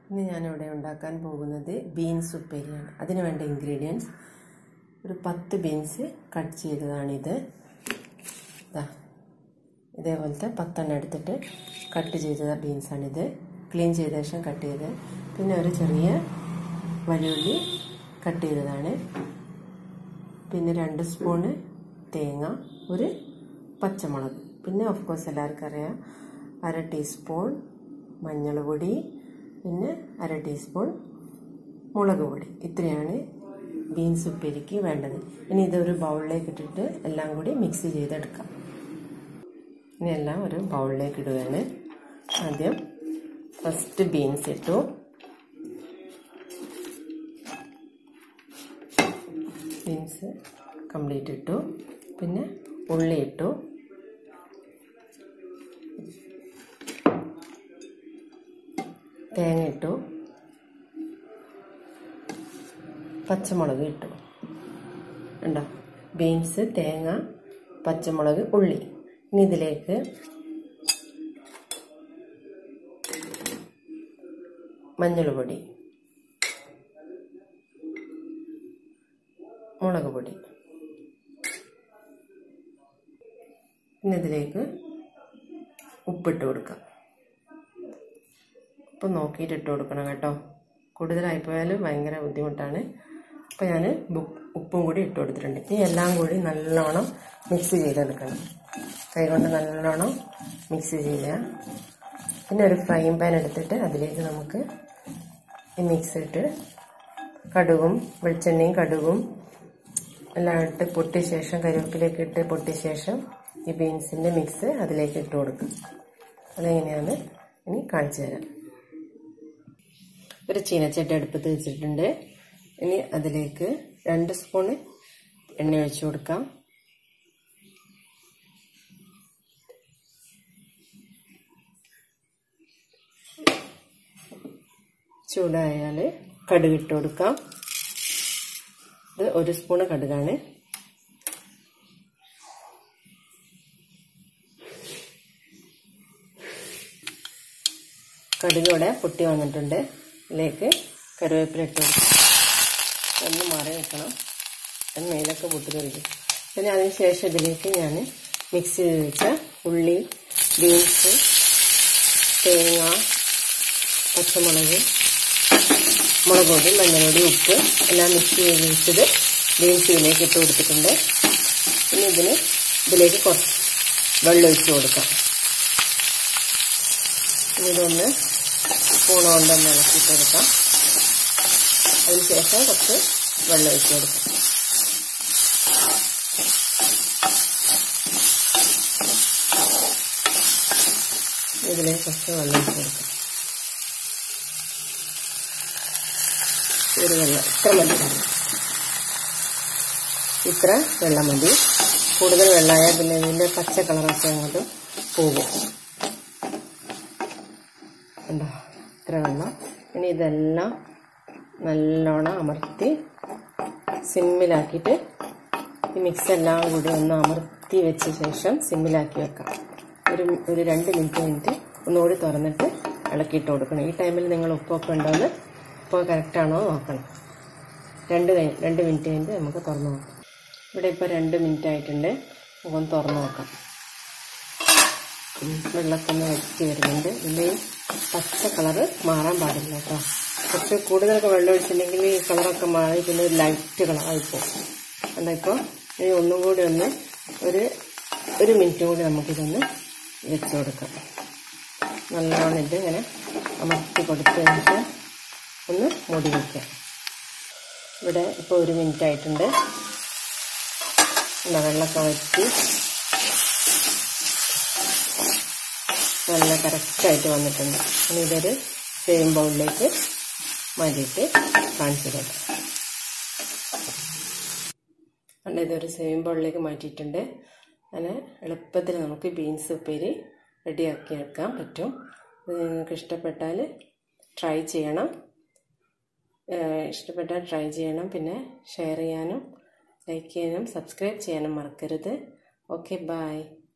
ഇന്ന് ഞാനിവിടെ ഉണ്ടാക്കാൻ പോകുന്നത് ബീൻസ് ഉപ്പേരിയാണ് അതിന് വേണ്ട ഇൻഗ്രീഡിയൻസ് ഒരു പത്ത് ബീൻസ് കട്ട് ചെയ്തതാണിത് ഇതാ ഇതേപോലത്തെ പത്തെണ്ണം എടുത്തിട്ട് കട്ട് ചെയ്ത ബീൻസാണിത് ക്ലീൻ ചെയ്ത ശേഷം കട്ട് ചെയ്ത് പിന്നെ ഒരു ചെറിയ വലിയുള്ളി കട്ട് ചെയ്തതാണ് പിന്നെ രണ്ട് സ്പൂണ് തേങ്ങ ഒരു പച്ചമുളക് പിന്നെ ഓഫ് കോഴ്സ് എല്ലാവർക്കും അറിയാം അര ടീസ്പൂൺ മഞ്ഞൾ പൊടി പിന്നെ അര ടീസ്പൂൺ മുളക് പൊടി ഇത്രയാണ് ബീൻസ് ഉപ്പേരിക്ക് വേണ്ടത് ഇനി ഇതൊരു ബൗളിലേക്ക് ഇട്ടിട്ട് എല്ലാം കൂടി മിക്സ് ചെയ്തെടുക്കാം ഇനി എല്ലാം ഒരു ബൗളിലേക്ക് ഇടുകയാണ് ആദ്യം ഫസ്റ്റ് ബീൻസ് ഇട്ടു ബീൻസ് കംപ്ലീറ്റ് ഇട്ടു പിന്നെ ഉള്ളി ഇട്ടു തേങ്ങ ഇട്ടു പച്ചമുളക് ഇട്ടു ഉണ്ടോ ബീൻസ് തേങ്ങ പച്ചമുളക് ഉള്ളി ഇനി ഇതിലേക്ക് മഞ്ഞൾ പൊടി മുളക് പൊടി പിന്നെ ഇതിലേക്ക് ഉപ്പിട്ട് കൊടുക്കാം ഉപ്പ് നോക്കിയിട്ട് ഇട്ട് കൊടുക്കണം കേട്ടോ കൂടുതലായി പോയാൽ ഭയങ്കര ബുദ്ധിമുട്ടാണ് അപ്പോൾ ഞാൻ ഉപ്പും കൂടി ഇട്ട് കൊടുത്തിട്ടുണ്ട് ഇനി എല്ലാം കൂടി നല്ലോണം മിക്സ് ചെയ്തെടുക്കണം കൈകൊണ്ട് നല്ലോണം മിക്സ് ചെയ്യുക പിന്നെ ഒരു ഫ്രൈങ് പാൻ എടുത്തിട്ട് അതിലേക്ക് നമുക്ക് ഈ മിക്സ് ഇട്ട് കടുകും വെളിച്ചെണ്ണയും കടുകും എല്ലാം ഇട്ട് പൊട്ടിയ ശേഷം കരിവേപ്പിലേക്ക് ഇട്ട് പൊട്ടിയ ശേഷം ഈ ബീൻസിൻ്റെ മിക്സ് അതിലേക്ക് ഇട്ട് കൊടുക്കും അതെങ്ങനെയാണ് ഇനി കാണിച്ചു തരാം ഒരു ചീനച്ചട്ടി അടുപ്പത്ത് വെച്ചിട്ടുണ്ട് ഇനി അതിലേക്ക് രണ്ട് സ്പൂണ് എണ്ണ ഒഴിച്ചു കൊടുക്കാം ചൂടായാൽ കടുക് ഇട്ട് കൊടുക്കാം ഇത് ഒരു സ്പൂണ് കടുകാണ് കടുക് ഇവിടെ പൊട്ടി വന്നിട്ടുണ്ട് ഇതിലേക്ക് കറിവേപ്പില ഇട്ട് കൊടുക്കും ഒന്ന് മാറി വെക്കണം അത് മേലൊക്കെ പൊട്ടി തെറിക്കും പിന്നെ അതിന് ശേഷം ഇതിലേക്ക് ഞാൻ മിക്സ് ചെയ്ത് വെച്ച ഉള്ളി ബീൻസ് തേങ്ങ പച്ചമുളക് മുളക് പൊടി മഞ്ഞൾപ്പൊടി ഉപ്പ് എല്ലാം മിക്സ് ചെയ്ത് വെച്ചത് ബീൻസ് ഇതിലേക്ക് ഇട്ട് കൊടുത്തിട്ടുണ്ട് പിന്നെ ഇതിന് ഇതിലേക്ക് കുറച്ച് വെള്ളം ഒഴിച്ച് കൊടുക്കാം ഇതൊന്ന് സ്പൂൺ കൊണ്ടൊന്ന് ഇളക്കിയിട്ട് കൊടുക്കാം അതിനുശേഷം കുറച്ച് വെള്ളം ഒഴിച്ച് കൊടുക്കാം ഇതിലേക്ക് കുറച്ച് വെള്ളം ഒഴിച്ച് കൊടുക്കാം ഒരു വെള്ളം ഇത്ര മതി ഇത്ര വെള്ളം മതി കൂടുതൽ വെള്ളമായാൽ പിന്നെ ഇതിൻ്റെ പച്ച കളറൊക്കെ അങ്ങോട്ട് പോകും ഉണ്ടോ ഇത്ര വെള്ളം ഇനി ഇതെല്ലാം നല്ലോണം അമർത്തി സിമ്മിലാക്കിയിട്ട് ഈ മിക്സ് എല്ലാം കൂടി ഒന്ന് അമർത്തി വെച്ച ശേഷം സിമ്മിലാക്കി വെക്കാം ഒരു ഒരു രണ്ട് മിനിറ്റ് മിനിറ്റ് ഒന്നുകൂടി തുറന്നിട്ട് ഇളക്കിയിട്ട് കൊടുക്കണം ഈ ടൈമിൽ നിങ്ങൾ ഉപ്പൊക്കെ ഉണ്ടോയെന്ന് ഉപ്പ് കറക്റ്റാണോ നോക്കണം രണ്ട് കഴിഞ്ഞ് രണ്ട് മിനിറ്റ് കഴിഞ്ഞിട്ട് നമുക്ക് തുറന്ന് നോക്കാം ഇവിടെ ഇപ്പോൾ രണ്ട് മിനിറ്റ് ആയിട്ടുണ്ട് നമുക്കൊന്ന് തുറന്ന് നോക്കാം വെള്ളമൊക്കെ ഒന്ന് വറ്റി വരുന്നുണ്ട് ഇതിൽ പച്ച കളറ് മാറാൻ പാടില്ല കേട്ടോ കുറച്ച് കൂടുതലൊക്കെ വെള്ളം ഒഴിച്ചിട്ടുണ്ടെങ്കിൽ ഈ കളറൊക്കെ മാറി പിന്നെ ഒരു ലൈറ്റ് കളറായിപ്പോൾ എന്താ ഇപ്പോൾ ഇനി ഒന്നും കൂടി ഒന്ന് ഒരു ഒരു മിനിറ്റ് കൂടി നമുക്കിതൊന്ന് വെച്ച് കൊടുക്കാം നല്ലോണം ഇത് ഇങ്ങനെ അമർത്തി കൊടുത്തതിന് ഒന്ന് മൂടി വയ്ക്കാം ഇവിടെ ഇപ്പോൾ ഒരു മിനിറ്റ് ആയിട്ടുണ്ട് വെള്ളമൊക്കെ വറ്റി നല്ല കറക്റ്റായിട്ട് വന്നിട്ടുണ്ട് ഇനി ഇതൊരു സെയിം ബൗളിലേക്ക് മാറ്റിയിട്ട് കാണിച്ചു തരാം അതുകൊണ്ട് ഇതൊരു സെയിം ബൗളിലേക്ക് മാറ്റിയിട്ടുണ്ട് അങ്ങനെ എളുപ്പത്തിൽ നമുക്ക് ബീൻസ് ഉപ്പേരി റെഡിയാക്കി എടുക്കാൻ പറ്റും ഇത് നിങ്ങൾക്ക് ഇഷ്ടപ്പെട്ടാൽ ട്രൈ ചെയ്യണം ഇഷ്ടപ്പെട്ടാൽ ട്രൈ ചെയ്യണം പിന്നെ ഷെയർ ചെയ്യാനും ലൈക്ക് ചെയ്യാനും സബ്സ്ക്രൈബ് ചെയ്യാനും മറക്കരുത് ഓക്കെ ബായ്